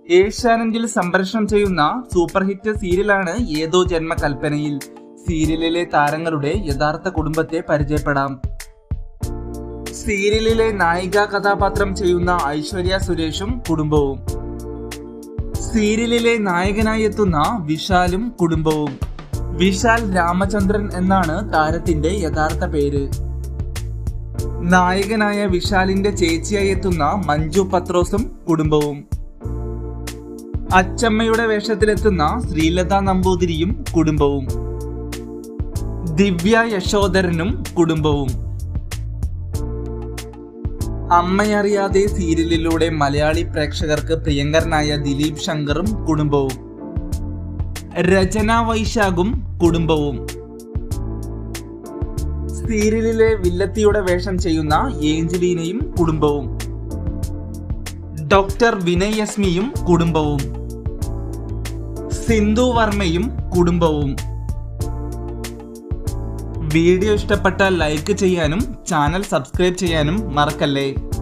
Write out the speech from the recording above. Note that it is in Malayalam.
ഏഷ്യാനെറ്റിൽ സംപ്രേഷണം ചെയ്യുന്ന സൂപ്പർ ഹിറ്റ് സീരിയലാണ് ഏതോ ജന്മകൽപ്പനയിൽ സീരിയലിലെ താരങ്ങളുടെ യഥാർത്ഥ കുടുംബത്തെ പരിചയപ്പെടാം സീരിയലിലെ നായിക കഥാപാത്രം ചെയ്യുന്ന ഐശ്വര്യ സുരേഷും കുടുംബവും സീരിയലിലെ നായകനായി എത്തുന്ന വിശാലും കുടുംബവും വിശാൽ രാമചന്ദ്രൻ എന്നാണ് താരത്തിന്റെ യഥാർത്ഥ പേര് നായകനായ വിശാലിന്റെ ചേച്ചിയായി എത്തുന്ന മഞ്ജു പത്രോസും കുടുംബവും അച്ചമ്മയുടെ വേഷത്തിലെത്തുന്ന ശ്രീലത നമ്പൂതിരിയും കുടുംബവും ദിവ്യ യശോധരനും കുടുംബവും അമ്മയറിയാതെ സീരിയലിലൂടെ മലയാളി പ്രേക്ഷകർക്ക് പ്രിയങ്കരനായ ദിലീപ് ശങ്കറും കുടുംബവും രചന വൈശാഖും കുടുംബവും സീരിയലിലെ വില്ലത്തിയുടെ വേഷം ചെയ്യുന്ന ഏഞ്ചലീനയും കുടുംബവും ഡോക്ടർ വിനയ് യസ്മിയും കുടുംബവും സിന്ധു വർമ്മയും കുടുംബവും വീഡിയോ ഇഷ്ടപ്പെട്ടാൽ ലൈക്ക് ചെയ്യാനും ചാനൽ സബ്സ്ക്രൈബ് ചെയ്യാനും മറക്കല്ലേ